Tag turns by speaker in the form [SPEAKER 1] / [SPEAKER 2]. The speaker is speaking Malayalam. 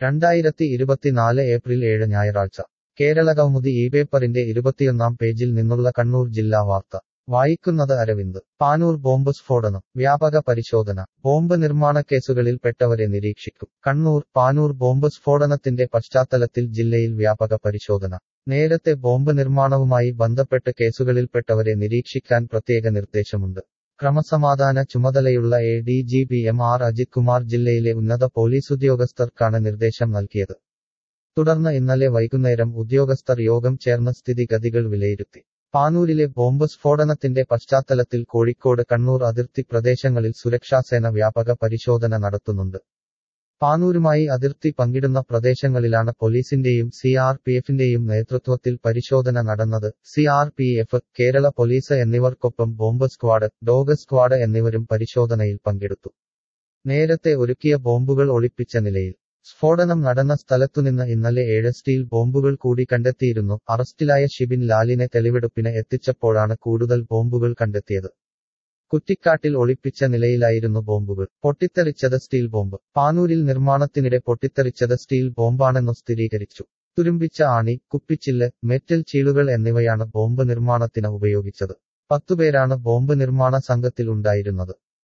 [SPEAKER 1] രണ്ടായിരത്തി ഇരുപത്തിനാല് ഏപ്രിൽ ഏഴ് ഞായറാഴ്ച കേരളകൗമുദി ഈ പേപ്പറിന്റെ ഇരുപത്തിയൊന്നാം പേജിൽ നിന്നുള്ള കണ്ണൂർ ജില്ലാ വാർത്ത വായിക്കുന്നത് അരവിന്ദ് പാനൂർ ബോംബ് സ്ഫോടനം വ്യാപക പരിശോധന ബോംബ് നിർമ്മാണ കേസുകളിൽ പെട്ടവരെ നിരീക്ഷിക്കും കണ്ണൂർ പാനൂർ ബോംബ് സ്ഫോടനത്തിന്റെ പശ്ചാത്തലത്തിൽ ജില്ലയിൽ വ്യാപക പരിശോധന നേരത്തെ ബോംബ് നിർമ്മാണവുമായി ബന്ധപ്പെട്ട് കേസുകളിൽപ്പെട്ടവരെ നിരീക്ഷിക്കാൻ പ്രത്യേക നിർദ്ദേശമുണ്ട് ക്രമസമാധാന ചുമതലയുള്ള A D G P M R Ajith Kumar ജില്ലയിലെ ഉന്നത പോലീസ് ഉദ്യോഗസ്ഥർക്കാണ് നിർദ്ദേശം നൽകിയത് തുടർന്ന് ഇന്നലെ വൈകുന്നേരം ഉദ്യോഗസ്ഥർ യോഗം ചേർന്ന് സ്ഥിതിഗതികൾ വിലയിരുത്തി പാനൂരിലെ ബോംബ് സ്ഫോടനത്തിന്റെ പശ്ചാത്തലത്തിൽ കോഴിക്കോട് കണ്ണൂർ അതിർത്തി പ്രദേശങ്ങളിൽ സുരക്ഷാസേന വ്യാപക പരിശോധന നടത്തുന്നുണ്ട് പാനൂരുമായി അതിർത്തി പങ്കിടുന്ന പ്രദേശങ്ങളിലാണ് പോലീസിന്റെയും സി ആർ പി എഫിന്റെയും നേതൃത്വത്തിൽ പരിശോധന നടന്നത് C R P F Kerala police എന്നിവർക്കൊപ്പം ബോംബ് സ്ക്വാഡ് ഡോഗ് സ്ക്വാഡ് എന്നിവരും പരിശോധനയിൽ പങ്കെടുത്തു നേരത്തെ ഒരുക്കിയ ബോംബുകൾ ഒളിപ്പിച്ച നിലയിൽ സ്ഫോടനം നടന്ന സ്ഥലത്തുനിന്ന് ഇന്നലെ ഏഴ് സ്റ്റീൽ ബോംബുകൾ കൂടി കണ്ടെത്തിയിരുന്നു അറസ്റ്റിലായ ഷിബിൻ ലാലിനെ തെളിവെടുപ്പിന് എത്തിച്ചപ്പോഴാണ് കൂടുതൽ ബോംബുകൾ കണ്ടെത്തിയത് കുറ്റിക്കാട്ടിൽ ഒളിപ്പിച്ച നിലയിലായിരുന്നു ബോംബുകൾ പൊട്ടിത്തെറിച്ചത് സ്റ്റീൽ ബോംബ് പാനൂരിൽ നിർമ്മാണത്തിനിടെ പൊട്ടിത്തെറിച്ചത് സ്റ്റീൽ ബോംബാണെന്നു സ്ഥിരീകരിച്ചു തുരുമ്പിച്ച ആണി കുപ്പിച്ചില്ല് മെറ്റൽ ചീളുകൾ എന്നിവയാണ് ബോംബ് നിർമ്മാണത്തിന് ഉപയോഗിച്ചത് പത്തുപേരാണ് ബോംബ് നിർമ്മാണ സംഘത്തിൽ ഉണ്ടായിരുന്നത്